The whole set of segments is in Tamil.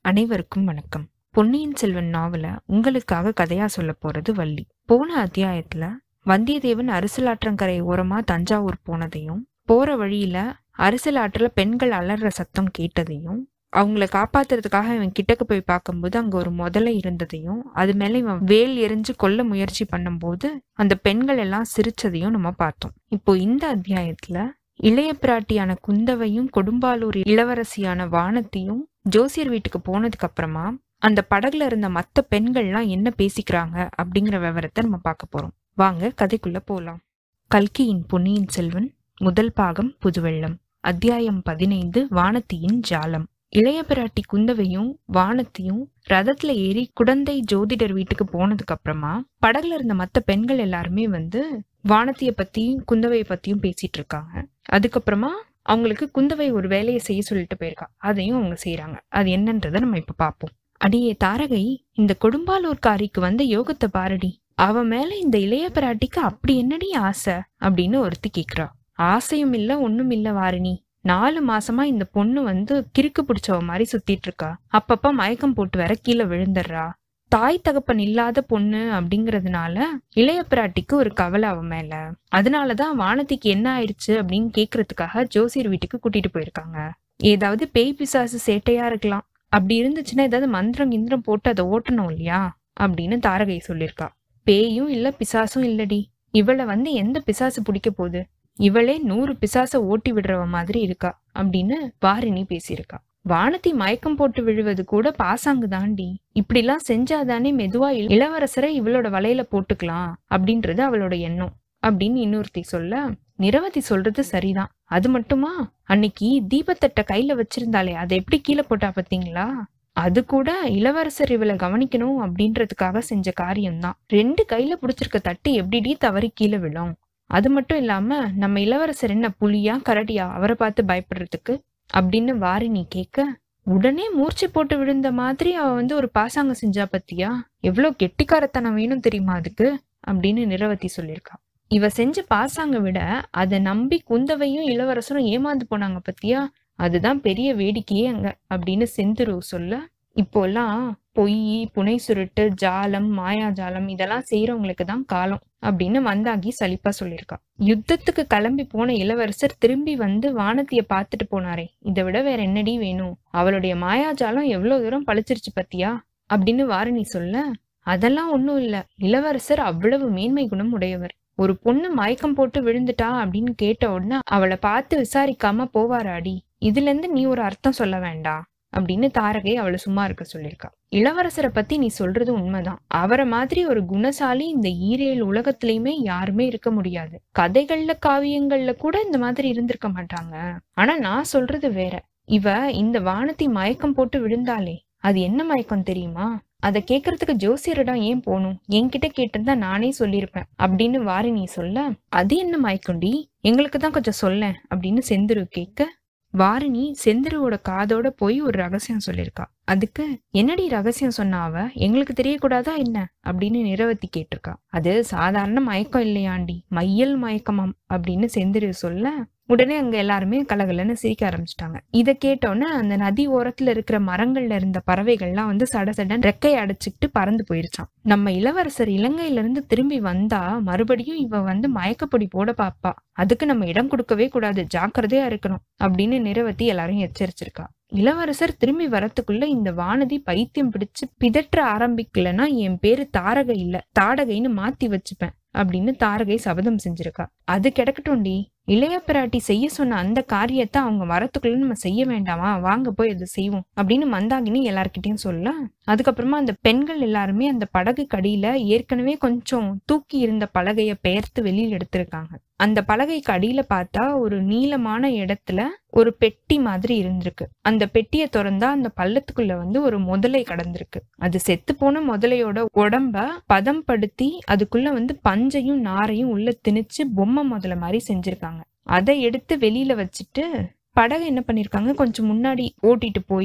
அனைவருக்கும் வணக்கம் பொன்னியின் செல்வன் நாவல உங்களுக்காக கதையா சொல்ல போறது வள்ளி போன அத்தியாயத்துல வந்தியத்தேவன் அரசலாற்றங்கரை ஓரமா தஞ்சாவூர் போனதையும் போற வழியில அரசலாற்றுல பெண்கள் அலற சத்தம் கேட்டதையும் அவங்கள காப்பாத்துறதுக்காக இவன் கிட்டக்கு போய் பார்க்கும்போது அங்க ஒரு முதலை இருந்ததையும் அது மேல இவன் வேல் எரிஞ்சு கொல்ல முயற்சி பண்ணும்போது அந்த பெண்கள் எல்லாம் சிரிச்சதையும் நம்ம பார்த்தோம் இப்போ இந்த அத்தியாயத்துல இளைய பிராட்டியான குந்தவையும் கொடும்பாலூர் இளவரசியான வானத்தையும் ஜோசியர் வீட்டுக்கு போனதுக்கு அப்புறமா அந்த படகுல இருந்த மத்த பெண்கள்லாம் என்ன பேசிக்கிறாங்க அப்படிங்கிற விவரத்தை நம்ம பார்க்க போறோம் வாங்க கதைக்குள்ள போலாம் கல்கியின் பொன்னியின் செல்வன் முதல் பாகம் புதுவெள்ளம் அத்தியாயம் பதினைந்து வானத்தியின் ஜாலம் இளைய பிராட்டி குந்தவையும் வானத்தையும் ரதத்துல ஏறி குடந்தை ஜோதிடர் வீட்டுக்கு போனதுக்கு அப்புறமா படகுல இருந்த மத்த பெண்கள் எல்லாருமே வந்து வானத்திய பத்தியும் குந்தவைய பத்தியும் பேசிட்டு இருக்காங்க அதுக்கப்புறமா அவங்களுக்கு குந்தவை ஒரு வேலையை செய்ய சொல்லிட்டு போயிருக்கா அதையும் அவங்க செய்யறாங்க அது என்னன்றதை நம்ம இப்ப பார்ப்போம் அடியே தாரகை இந்த கொடும்பாலூர்காரிக்கு வந்த யோகத்தை பாரடி அவ மேல இந்த இளைய பிராட்டிக்கு அப்படி என்னடி ஆசை அப்படின்னு ஒருத்தி கேக்குறா ஆசையும் இல்ல ஒண்ணும் இல்ல வாரிணி நாலு மாசமா இந்த பொண்ணு வந்து கிறுக்கு பிடிச்சவ மாதிரி சுத்திட்டு இருக்கா அப்பப்ப மயக்கம் போட்டு வேற கீழே விழுந்துடுறா தாய் தகப்பன் இல்லாத பொண்ணு அப்படிங்கறதுனால இளைய பிராட்டிக்கு ஒரு கவலை அவ மேல அதனாலதான் வானதிக்கு என்ன ஆயிடுச்சு அப்படின்னு கேக்குறதுக்காக ஜோசியர் வீட்டுக்கு கூட்டிட்டு போயிருக்காங்க ஏதாவது பேய் பிசாசு சேட்டையா இருக்கலாம் அப்படி இருந்துச்சுன்னா ஏதாவது மந்திரம் கிந்திரம் போட்டு அதை ஓட்டணும் இல்லையா அப்படின்னு தாரகை சொல்லியிருக்கா பேயும் இல்ல பிசாசும் இல்லடி இவளை வந்து எந்த பிசாசு பிடிக்க போகுது இவளே நூறு பிசாச ஓட்டி விடுறவ மாதிரி இருக்கா அப்படின்னு வாரிணி பேசியிருக்கா வானதி மயக்கம் போட்டு விழுவது கூட பாசாங்கு தாண்டி இப்படிலாம் செஞ்சாதானே மெதுவா இள- இளவரசரை இவளோட வலையில போட்டுக்கலாம் அப்படின்றது அவளோட எண்ணம் அப்படின்னு இன்னொருத்தி சொல்ல நிரவதி சொல்றது சரிதான் அது மட்டுமா அன்னைக்கு தீபத்தட்ட கையில வச்சிருந்தாலே அதை எப்படி கீழே போட்டா பாத்தீங்களா அது கூட இளவரசர் இவளை கவனிக்கணும் அப்படின்றதுக்காக செஞ்ச காரியம்தான் ரெண்டு கையில புடிச்சிருக்க தட்டு எப்படிடி தவறி கீழே விழும் அது மட்டும் இல்லாம நம்ம இளவரசர் என்ன புலியா கரடியா அவரை பார்த்து பயப்படுறதுக்கு அப்படின்னு வாரிணி கேட்க உடனே மூர்ச்சை போட்டு விழுந்த மாதிரி அவ வந்து ஒரு பாசாங்க செஞ்சா பத்தியா எவ்வளவு கெட்டிக்காரத்தனம் வேணும் தெரியுமா அதுக்கு அப்படின்னு நிரவதி சொல்லியிருக்கா இவ செஞ்ச பாசாங்க விட அதை நம்பி குந்தவையும் இளவரசரும் ஏமாந்து போனாங்க பத்தியா அதுதான் பெரிய வேடிக்கையே அங்க அப்படின்னு செந்துரு சொல்ல இப்போல்லாம் பொய் புனை சுருட்டு ஜாலம் மாயாஜாலம் இதெல்லாம் செய்யறவங்களுக்கு தான் காலம் அப்படின்னு மந்தாகி சலிப்பா சொல்லியிருக்கா யுத்தத்துக்கு கிளம்பி போன இளவரசர் திரும்பி வந்து வானத்திய பார்த்துட்டு போனாரே இதை விட வேற என்னடி வேணும் அவளுடைய மாயாஜாலம் எவ்வளவு தூரம் பழிச்சிருச்சு பத்தியா அப்படின்னு வாரணி சொல்ல அதெல்லாம் ஒண்ணும் இல்ல இளவரசர் அவ்வளவு மேன்மை குணம் உடையவர் ஒரு பொண்ணு மயக்கம் போட்டு விழுந்துட்டா அப்படின்னு கேட்ட உடனே அவளை பார்த்து விசாரிக்காம போவாராடி இதுல இருந்து நீ ஒரு அர்த்தம் சொல்ல வேண்டாம் அப்படின்னு தாரகை அவளை சும்மா இருக்க சொல்லியிருக்கா இளவரசரை பத்தி நீ சொல்றது உண்மைதான் அவரை மாதிரி ஒரு குணசாலி இந்த ஈரேழு உலகத்திலயுமே யாருமே இருக்க முடியாது கதைகள்ல காவியங்கள்ல கூட இந்த மாதிரி இருந்திருக்க மாட்டாங்க ஆனா நான் சொல்றது வேற இவ இந்த வானத்தி மயக்கம் போட்டு விழுந்தாளே அது என்ன மயக்கம் தெரியுமா அதை கேட்கறதுக்கு ஜோசியரிடம் ஏன் போகணும் என்கிட்ட கேட்டிருந்தா நானே சொல்லியிருப்பேன் அப்படின்னு வாரிணி சொல்ல அது என்ன மயக்கம்டி எங்களுக்கு தான் கொஞ்சம் சொல்லேன் அப்படின்னு செந்துரு கேட்க வாரிணி செந்துருவோட காதோட போய் ஒரு ரகசியம் சொல்லியிருக்கா அதுக்கு என்னடி ரகசியம் சொன்னா அவ எங்களுக்கு தெரியக்கூடாதா என்ன அப்படின்னு நிரவத்தி கேட்டிருக்கா அது சாதாரண மயக்கம் இல்லையாண்டி மையல் மயக்கமாம் அப்படின்னு செந்திரு சொல்ல உடனே அங்க எல்லாருமே கலகலன்னு சிரிக்க ஆரம்பிச்சிட்டாங்க இத கேட்டோன்னே அந்த நதி ஓரத்துல இருக்கிற மரங்கள்ல இருந்த பறவைகள்லாம் வந்து சடசடன் ரெக்கை அடைச்சுக்கிட்டு பறந்து போயிருச்சான் நம்ம இளவரசர் இலங்கையில இருந்து திரும்பி வந்தா மறுபடியும் இவ வந்து மயக்கப்பொடி போட பாப்பா அதுக்கு நம்ம இடம் கொடுக்கவே கூடாது ஜாக்கிரதையா இருக்கணும் அப்படின்னு நிரவத்தி எல்லாரையும் எச்சரிச்சிருக்கா இளவரசர் திரும்பி வரத்துக்குள்ள இந்த வானதி பைத்தியம் பிடிச்சு பிதற்ற ஆரம்பிக்கலன்னா என் பேரு தாரகை இல்ல தாடகைன்னு மாத்தி வச்சுப்பேன் அப்படின்னு தாரகை சபதம் செஞ்சிருக்கா அது கிடக்கட்டும்டி இளைய பிராட்டி செய்ய சொன்ன அந்த காரியத்தை அவங்க வரத்துக்குள்ள நம்ம செய்ய வேண்டாமா வாங்க போய் அதை செய்வோம் அப்படின்னு மந்தாகினி எல்லார்கிட்டயும் சொல்ல அதுக்கப்புறமா அந்த பெண்கள் எல்லாருமே அந்த படகு கடியில ஏற்கனவே கொஞ்சம் தூக்கி இருந்த பலகைய பெயர்த்து வெளியில எடுத்திருக்காங்க அந்த பலகைக்கு அடியில பார்த்தா ஒரு நீளமான இடத்துல ஒரு பெட்டி மாதிரி இருந்திருக்கு அந்த பெட்டியை திறந்தா அந்த பள்ளத்துக்குள்ள வந்து ஒரு முதலை கடந்திருக்கு அது செத்து போன முதலையோட உடம்ப பதம் படுத்தி அதுக்குள்ள வந்து பஞ்சையும் நாரையும் உள்ள திணிச்சு பொம்மை முதல்ல மாதிரி செஞ்சிருக்காங்க அதை எடுத்து வெளியில வச்சுட்டு படகை என்ன பண்ணிருக்காங்க கொஞ்சம் முன்னாடி ஓட்டிட்டு போய்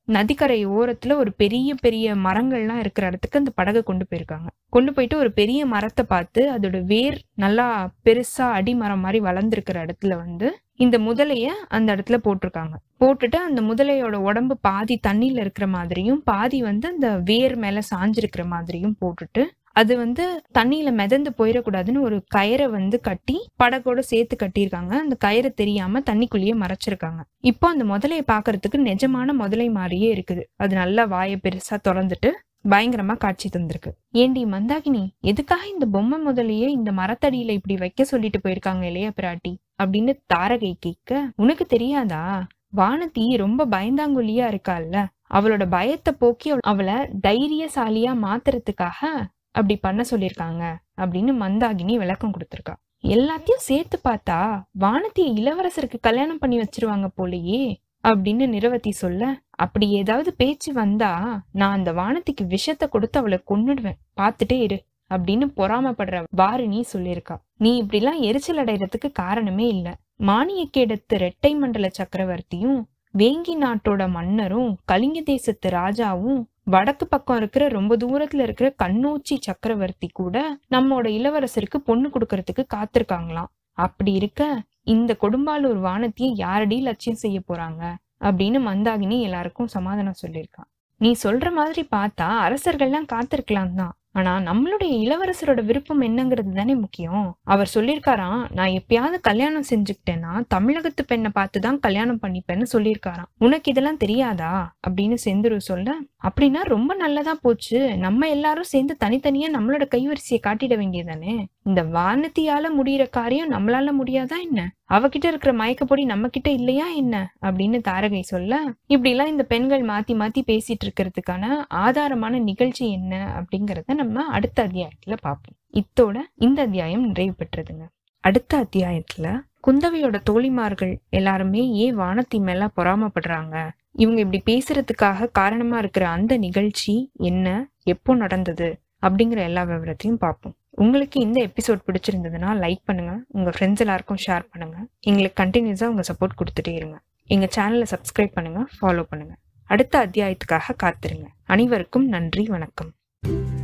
நதிக்கரை ஓரத்துல ஒரு பெரிய பெரிய மரங்கள்லாம் இருக்கிற இடத்துக்கு அந்த படகை கொண்டு போயிருக்காங்க கொண்டு போயிட்டு ஒரு பெரிய மரத்தை பார்த்து அதோட வேர் நல்லா பெருசா அடிமரம் மாதிரி வளர்ந்துருக்கிற இடத்துல வந்து இந்த முதலைய அந்த இடத்துல போட்டிருக்காங்க போட்டுட்டு அந்த முதலையோட உடம்பு பாதி தண்ணியில இருக்கிற மாதிரியும் பாதி வந்து அந்த வேர் மேல சாஞ்சிருக்கிற மாதிரியும் போட்டுட்டு அது வந்து தண்ணியில மிதந்து போயிடக்கூடாதுன்னு ஒரு கயிறை வந்து கட்டி படகோட சேர்த்து கட்டியிருக்காங்க அந்த கயிறை தெரியாம தண்ணிக்குள்ளேயே மறைச்சிருக்காங்க இப்போ அந்த முதலையை பார்க்கறதுக்கு நிஜமான முதலை மாதிரியே இருக்குது அது நல்லா வாயை பெருசா திறந்துட்டு பயங்கரமா காட்சி தந்திருக்கு ஏண்டி மந்தாகினி எதுக்காக இந்த பொம்மை முதலையே இந்த மரத்தடியில இப்படி வைக்க சொல்லிட்டு போயிருக்காங்க இல்லையா பிராட்டி அப்படின்னு தாரகை கேட்க உனக்கு தெரியாதா வானதி ரொம்ப பயந்தாங்குழியா இருக்கால்ல அவளோட பயத்தை போக்கி அவளை தைரியசாலியா மாத்துறதுக்காக அப்படி பண்ண சொல்லியிருக்காங்க அப்படின்னு மந்தாகினி விளக்கம் கொடுத்துருக்கா எல்லாத்தையும் சேர்த்து பார்த்தா வானதியை இளவரசருக்கு கல்யாணம் பண்ணி வச்சிருவாங்க போலயே அப்படின்னு நிரவதி சொல்ல அப்படி ஏதாவது பேச்சு வந்தா நான் அந்த வானத்திக்கு விஷத்தை கொடுத்து அவளை கொன்னுடுவேன் பார்த்துட்டே இரு அப்படின்னு பொறாமப்படுற வாரிணி சொல்லியிருக்கா நீ இப்படிலாம் எரிச்சல் அடைறதுக்கு காரணமே இல்ல மானியக்கேடத்து ரெட்டை மண்டல சக்கரவர்த்தியும் வேங்கி நாட்டோட மன்னரும் கலிங்க தேசத்து ராஜாவும் வடக்கு பக்கம் இருக்கிற ரொம்ப தூரத்துல இருக்கிற கண்ணூச்சி சக்கரவர்த்தி கூட நம்மோட இளவரசருக்கு பொண்ணு கொடுக்கறதுக்கு காத்திருக்காங்களாம் அப்படி இருக்க இந்த கொடும்பாலூர் வானத்தையே யாரடி லட்சியம் செய்ய போறாங்க அப்படின்னு மந்தாகினி எல்லாருக்கும் சமாதானம் சொல்லியிருக்கான் நீ சொல்ற மாதிரி பார்த்தா அரசர்கள்லாம் காத்திருக்கலாம் தான் ஆனா நம்மளுடைய இளவரசரோட விருப்பம் என்னங்கிறது தானே முக்கியம் அவர் சொல்லியிருக்காராம் நான் எப்பயாவது கல்யாணம் செஞ்சுக்கிட்டேன்னா தமிழகத்து பெண்ணை பார்த்து தான் கல்யாணம் பண்ணிப்பேன்னு சொல்லியிருக்காராம் உனக்கு இதெல்லாம் தெரியாதா அப்படின்னு செந்துரு சொல்ல அப்படின்னா ரொம்ப நல்லதா போச்சு நம்ம எல்லாரும் சேர்ந்து தனித்தனியா நம்மளோட கைவரிசையை காட்டிட வேண்டியதானே இந்த வானத்தியால முடியிற காரியம் நம்மளால முடியாதா என்ன அவகிட்ட இருக்கிற மயக்கப்பொடி நம்ம கிட்ட இல்லையா என்ன அப்படின்னு தாரகை சொல்ல இப்படி எல்லாம் இந்த பெண்கள் மாத்தி மாத்தி பேசிட்டு இருக்கிறதுக்கான ஆதாரமான நிகழ்ச்சி என்ன அப்படிங்கறத நம்ம அடுத்த அத்தியாயத்துல பார்ப்போம் இத்தோட இந்த அத்தியாயம் நிறைவு பெற்றதுங்க அடுத்த அத்தியாயத்துல குந்தவையோட தோழிமார்கள் எல்லாருமே ஏன் வானத்தி மேல பொறாமப்படுறாங்க இவங்க இப்படி பேசுறதுக்காக காரணமா இருக்கிற அந்த நிகழ்ச்சி என்ன எப்போ நடந்தது அப்படிங்கிற எல்லா விவரத்தையும் பார்ப்போம் உங்களுக்கு இந்த எபிசோட் பிடிச்சிருந்ததுன்னா லைக் பண்ணுங்க உங்க ஃப்ரெண்ட்ஸ் எல்லாருக்கும் ஷேர் பண்ணுங்க எங்களுக்கு கண்டினியூஸா உங்க சப்போர்ட் கொடுத்துட்டே இருங்க எங்க சேனலை சப்ஸ்கிரைப் பண்ணுங்க ஃபாலோ பண்ணுங்க அடுத்த அத்தியாயத்துக்காக காத்திருங்க அனைவருக்கும் நன்றி வணக்கம்